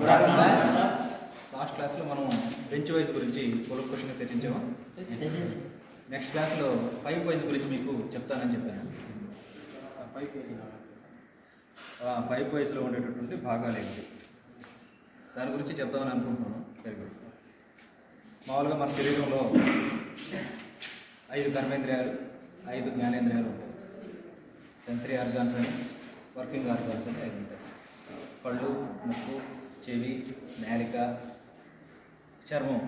Last క్లాస్లో మనం bench wise గురించి పొలం క్వశ్చన్ చర్చించాము నెక్స్ట్ క్లాస్లో పైప్ వైజ్ గురించి మీకు చెప్తానని చెప్పాను ఆ, పైప్ వైజ్లో ఉండేటటువంటి భాగాలు ఏంటి దాని గురించి చెప్దామని అనుకుంటున్నాను వెరీ గుడ్ మామూలుగా మన శరీరంలో ఐదు కర్మేంద్రియాలు ఐదు జ్ఞానేంద్రియాలు ఉంటాయి సెన్సరీ ఆర్గాన్స్ అని వర్కింగ్ ఆర్గాన్స్ అని ఐదు ఉంటాయి పళ్ళు ముక్కు చెవి నాలిక చర్మం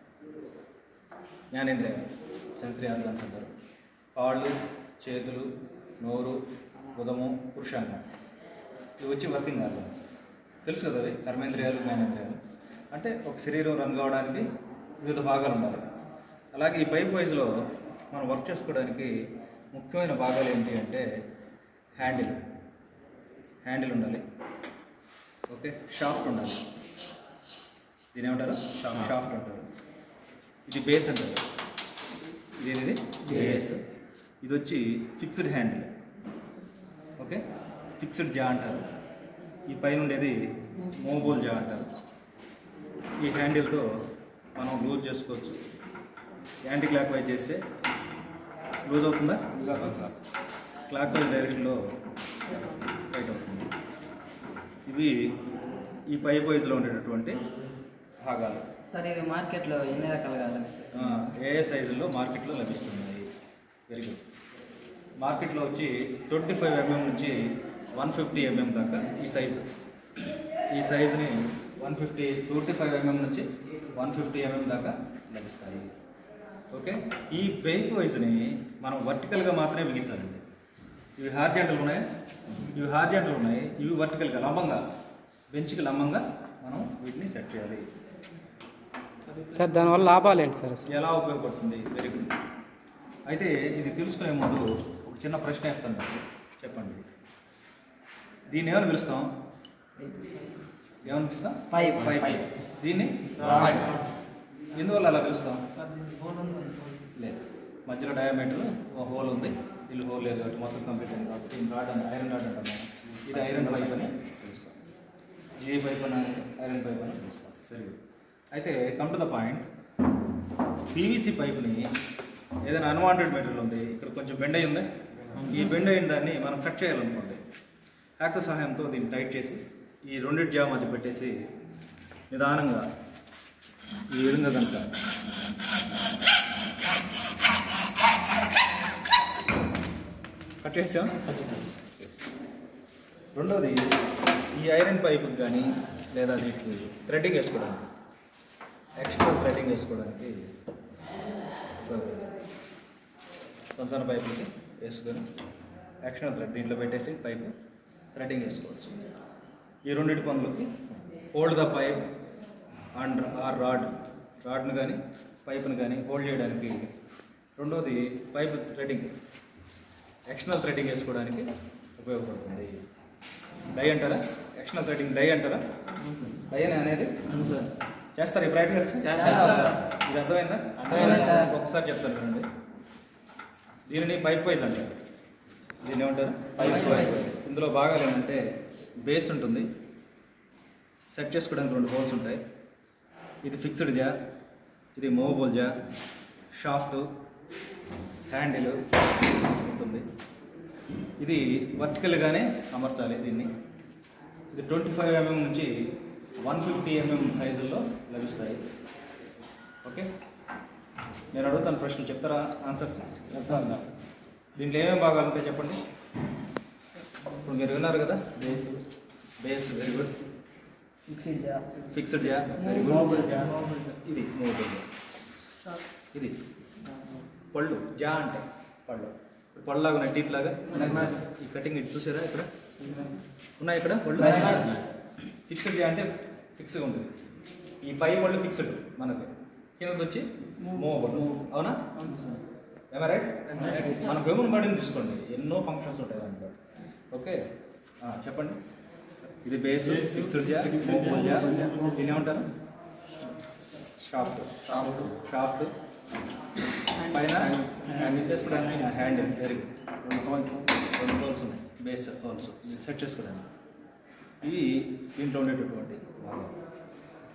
జ్ఞానేంద్రియాలు సెన్సరీ ఆర్గాన్స్ అంటారు కాళ్ళు చేతులు నోరు ఉదము పురుషాంగం ఇవి వచ్చి వర్కింగ్ ఆర్గాన్స్ తెలుసు కదా అవి కర్మేంద్రియాలు జ్ఞానేంద్రియాలు అంటే ఒక శరీరం రన్ కావడానికి వివిధ భాగాలు ఉండాలి అలాగే ఈ పైప్ వైజ్లో మనం వర్క్ చేసుకోవడానికి ముఖ్యమైన భాగాలు ఏంటి అంటే హ్యాండిల్ హ్యాండిల్ ఉండాలి ఓకే షాఫ్ట్ ఉండాలి దీని ఏమంటారు షాఫ్ట్ అంటారు ఇది బేస్ అంటారు ఇది ఇది బేస్ ఇది వచ్చి ఫిక్స్డ్ హ్యాండిల్ ఓకే ఫిక్స్డ్ జా అంటారు ఈ పైన ఉండేది మోబోల్ జా అంటారు ఈ హ్యాండిల్తో మనం లూజ్ చేసుకోవచ్చు యాంటీ క్లాక్ వైజ్ చేస్తే లూజ్ అవుతుందా క్లాక్ వైజ్ డైరెక్షన్లో టైట్ అవుతుంది ఇవి ఈ పైప్ వైజ్లో ఉండేటటువంటి భాగాలు సార్ ఇవి మార్కెట్లో ఎన్ని రకాలుగా లభిస్తాయి ఆ, ఏ ఏ సైజుల్లో మార్కెట్లో లభిస్తున్నాయి వెరీ గుడ్ మార్కెట్లో వచ్చి ట్వంటీ ఫైవ్ ఎంఎం నుంచి వన్ ఫిఫ్టీ ఎంఎం దాకా ఈ సైజు ఈ సైజుని one fifty twenty five MM నుంచి వన్ ఫిఫ్టీ ఎంఎం దాకా లభిస్తాయి ఓకే ఈ బ్రేక్ వైజ్ని మనం వర్టికల్గా మాత్రమే బిగించాలండి ఇవి హార్జెంటల్ ఉన్నాయి ఇవి హార్జెంటల్ ఉన్నాయి ఇవి వర్టికల్గా లంబంగా బెంచ్కి లంబంగా మనం వీటిని సెట్ చేయాలి సార్ దానివల్ల లాభాలు ఏంటి సార్ అసలు ఎలా ఉపయోగపడుతుంది వెరీ గుడ్ అయితే ఇది తెలుసుకునే ముందు ఒక చిన్న ప్రశ్న వేస్తాను మీకు చెప్పండి దీన్ని ఏమని పిలుస్తాం ఏమని పిలుస్తాం పైప్. పైప్ దీన్ని ఎందువల్ల అలా పిలుస్తాం లేదు మధ్యలో డయామీటర్ ఒక హోల్ ఉంది ఇల్లు హోల్ లేదు కాబట్టి మొత్తం కంప్లీట్ అయింది కాబట్టి దీని రాడ్ అని ఐరన్ రాడ్ అంటాం మనం ఇది ఐరన్ పైప్ అని పిలుస్తాం జీ పైప్ అని ఐరన్ పైప్ అని పిలుస్తాం సరే అయితే come to the point PVC పైప్ని ఏదైనా అన్వాంటెడ్ మెటీరియల్ ఉంది ఇక్కడ కొంచెం బెండ్ అయి ఉంది ఈ బెండ్ అయిన దాన్ని మనం కట్ చేయాలనుకోండి హ్యాక్త సహాయంతో దీన్ని టైట్ చేసి ఈ రెండింటి జామ మధ్య పెట్టేసి నిదానంగా ఈ విధంగా కనుక కట్ చేసాం రెండోది ఈ ఐరన్ పైపుకి కానీ లేదా వీటికి థ్రెడ్డింగ్ వేసుకోవడానికి ఎక్స్ట్రా థ్రెడ్డింగ్ వేసుకోవడానికి ఉపయోగపడుతుంది. సన్న సన్న పైపులకి వేసుకొని ఎక్స్టర్నల్ థ్రెడ్ దీంట్లో పెట్టేసి పైపు థ్రెడ్డింగ్ వేసుకోవచ్చు ఈ రెండింటి పనులకి hold the pipe and or rod రాడ్ను కానీ పైప్ను కానీ హోల్డ్ చేయడానికి రెండోది పైప్ థ్రెడ్డింగ్ ఎక్స్టర్నల్ థ్రెడ్డింగ్ వేసుకోవడానికి ఉపయోగపడుతుంది డై అంటారా ఎక్స్టర్నల్ థ్రెడ్డింగ్ డై అంటారా డై అని అనేది సార్ చేస్తారు ఈ ప్రాక్టీస్ చేస్తాం సార్. ఇది అర్థమైందా అర్థమైంది సార్. ఒకసారి చెప్తాను చూడండి దీనిని పైప్ వైజ్ అంటారు దీన్ని ఏమంటారు పైప్ వైజ్. ఇందులో భాగాలు ఏంటంటే బేస్ ఉంటుంది సెట్ చేసుకోవడానికి రెండు హోల్స్ ఉంటాయి ఇది ఫిక్స్డ్ జా ఇది మూవబుల్ జా షాఫ్ట్ హ్యాండిల్ ఉంటుంది ఇది వర్టికల్గానే అమర్చాలి దీన్ని ఇది ట్వంటీ ఫైవ్ ఎంఎం నుంచి వన్ ఫిఫ్టీ ఎంఎం సైజుల్లో లభిస్తాయి ఓకే నేను అడుగుతాను ప్రశ్నలు చెప్తారా ఆన్సర్స్ చెప్తాను సార్ దీంట్లో ఏమేమి భాగాలు ఉంటాయి చెప్పండి ఇప్పుడు మీరు విన్నారు కదా base base very good fixed jaw fixed jaw very good movable jaw ఇది మూవబుల్ జా ఇది పళ్ళు జా అంటే పళ్ళు ఇప్పుడు పళ్ళలాగా ఉన్నాయి టీత్ లాగా ఉన్నాయి సార్. ఈ కటింగ్ ఇటు చూసారా ఇక్కడ ఉన్నాయి ఇక్కడ పళ్ళు ఉన్నాయి సార్. ఫిక్స్డ్ జా అంటే ఫిక్స్గా ఉంటుంది ఈ పై పళ్ళు ఫిక్స్డ్ మనకి కింద వచ్చి మూవబుల్ అవునా ఏమా రైట్ మన హ్యూమన్ బాడీని తీసుకోండి ఎన్నో ఫంక్షన్స్ ఉంటాయి దాంట్లో ఓకే ఆ, చెప్పండి ఇది బేస్ ఫిక్స్డ్ జా మూవబుల్ జా దీన్ని ఏమంటారు షాఫ్ట్ షాఫ్ట్ పైన చేసుకోవడానికి హ్యాండిల్ వెరీ గుడ్ రెండు హోల్స్ రెండు హోల్స్ ఉన్నాయి బేస్ హోల్స్ సెట్ చేసుకోవడానికి ఇవి దీంట్లో ఉండేటటువంటి భాగాలు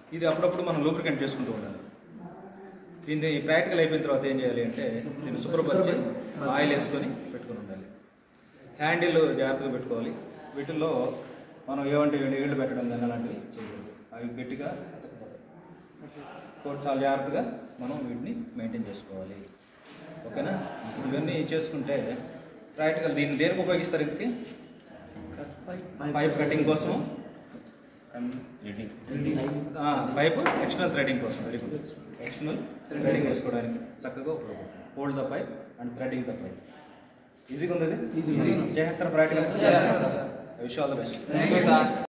ఇది అప్పుడప్పుడు మనం లూబ్రికెంట్ చేసుకుంటూ ఉండాలి దీన్ని ప్రాక్టికల్ అయిపోయిన తర్వాత ఏం చేయాలి అంటే దీన్ని శుభ్రపరిచి ఆయిల్ వేసుకొని పెట్టుకొని ఉండాలి హ్యాండిల్ జాగ్రత్తగా పెట్టుకోవాలి వీటిల్లో మనం ఏమంటే నీళ్లు పెట్టడం కానీ అలాంటివి చేయకూడదు అవి గట్టిగా అతకపోతాయి కాబట్టి చాలా జాగ్రత్తగా మనం వీటిని మెయింటైన్ చేసుకోవాలి ఓకేనా ఇవన్నీ చేసుకుంటే ప్రాక్టికల్ దీన్ని దేనికి ఉపయోగిస్తారు ఇంతకి పైప్ కటింగ్ కోసం ఆ, పైప్ ఎక్స్టర్నల్ థ్రెడింగ్ కోసం వెరీ గుడ్ ఎక్స్టర్నల్ థ్రెడింగ్ వేసుకోవడానికి చక్కగా ఉపయోగపడుతుంది hold the pipe and threading the pipe ఈజీగా ఉంది ఇది Easy. చేస్తారా ప్రాక్టికల్ చేస్తాం, wish all the best thank you sir